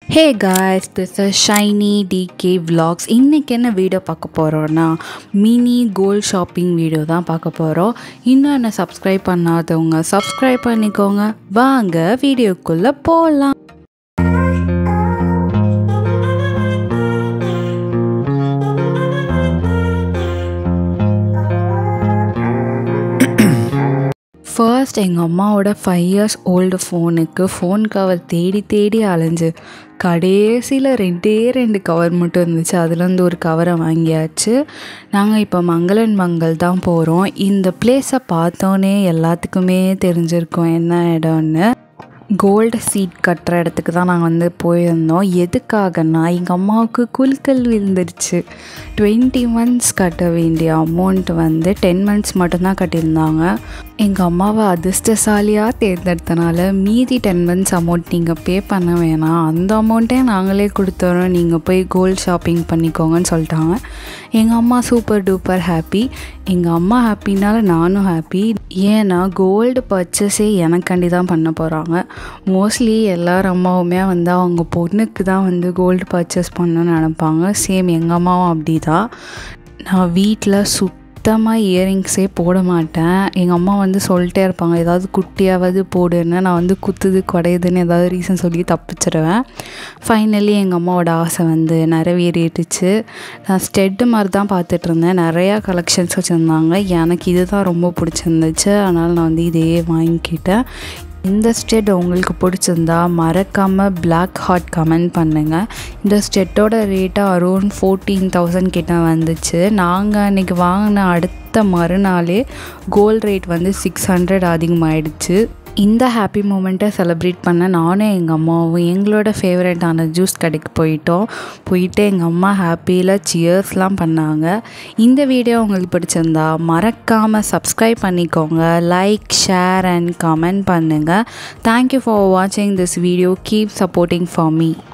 hey guys this is Shiny DK vlogs இன்றைக்கி என்ன video பார்க்க போகிறோன்னா மினி கோல்ட் ஷாப்பிங் வீடியோ தான் பார்க்க போகிறோம் இன்னும் என்ன சப்ஸ்கிரைப் பண்ணாதவங்க சப்ஸ்கிரைப் பண்ணிக்கோங்க வாங்க வீடியோக்குள்ளே போகலாம் ஃபர்ஸ்ட் எங்கள் அம்மாவோட ஃபைவ் இயர்ஸ் ஓல்டு ஃபோனுக்கு ஃபோன் கவர் தேடி தேடி அலைஞ்சு கடைசியில் ரெண்டே ரெண்டு கவர் மட்டும் இருந்துச்சு அதுலேருந்து ஒரு கவரை வாங்கியாச்சு நாங்கள் இப்போ மங்களன் மங்கள் தான் போகிறோம் இந்த பிளேஸை பார்த்தோன்னே எல்லாத்துக்குமே தெரிஞ்சிருக்கோம் என்ன இடம்னு கோல்டு சீட் கட்டுற இடத்துக்கு தான் நாங்கள் வந்து போயிருந்தோம் எதுக்காகன்னா எங்கள் அம்மாவுக்கு குலுக்கல் விழுந்துருச்சு டுவெண்ட்டி மந்த்ஸ் கட்ட வேண்டிய அமௌண்ட் வந்து டென் மந்த்ஸ் மட்டும்தான் கட்டியிருந்தாங்க எங்கள் அம்மாவை அதிர்ஷ்டசாலியாக தேர்ந்தெடுத்தனால மீதி டென் மந்த்ஸ் அமௌண்ட் நீங்கள் பே பண்ண வேணாம் அந்த அமௌண்ட்டே நாங்களே கொடுத்துறோம் நீங்கள் போய் கோல்டு ஷாப்பிங் பண்ணிக்கோங்கன்னு சொல்லிட்டாங்க எங்கள் அம்மா சூப்பர் டூப்பர் ஹாப்பி எங்கள் அம்மா ஹாப்பினால நானும் ஹாப்பி ஏன்னா கோல்டு பர்ச்சேஸே எனக்காண்டி தான் பண்ண போகிறாங்க மோஸ்ட்லி எல்லார் அம்மாவுமே வந்து அவங்க பொண்ணுக்கு தான் வந்து கோல்டு பர்ச்சேஸ் பண்ணணும்னு நினப்பாங்க சேம் எங்கள் அம்மாவும் அப்படி தான் நான் வீட்டில் சுத்தமாக இயரிங்ஸே போட மாட்டேன் எங்கள் அம்மா வந்து சொல்லிட்டே இருப்பாங்க ஏதாவது குட்டியாவது போடுன்னு நான் வந்து குத்துது குடையுதுன்னு ஏதாவது ரீசன் சொல்லி தப்பிச்சிடுவேன் ஃபைனலி எங்கள் அம்மாவோட ஆசை வந்து நிறைவேறிடுச்சு நான் ஸ்டெட்டு மாதிரி தான் பார்த்துட்டு இருந்தேன் நிறையா கலெக்ஷன்ஸ் வச்சுருந்தாங்க எனக்கு இது தான் ரொம்ப பிடிச்சிருந்துச்சு அதனால் நான் வந்து இதையே வாங்கிக்கிட்டேன் இந்த ஸ்டெட் உங்களுக்கு பிடிச்சிருந்தா மறக்காமல் பிளாக் ஹார்ட் கமெண்ட் பண்ணுங்கள் இந்த ஸ்டெட்டோட ரேட்டு அரௌண்ட் ஃபோர்டீன் தௌசண்ட் கிட்ட வந்துச்சு நாங்கள் அன்றைக்கி வாங்கின அடுத்த மறுநாளே கோல்ட் ரேட் வந்து சிக்ஸ் ஹண்ட்ரட் அதிகமாகிடுச்சு இந்த ஹாப்பி மூமெண்ட்டை செலிப்ரேட் பண்ண நானும் எங்கள் அம்மாவும் எங்களோட ஃபேவரட்டான ஜூஸ் கடைக்கு போயிட்டோம் போயிட்டு எங்கள் அம்மா ஹாப்பியில் சியர்ஸ்லாம் பண்ணாங்க இந்த வீடியோ உங்களுக்கு பிடிச்சிருந்தா மறக்காமல் சப்ஸ்கிரைப் பண்ணிக்கோங்க லைக் ஷேர் அண்ட் கமெண்ட் பண்ணுங்கள் தேங்க்யூ ஃபார் வாட்சிங் this video keep supporting for me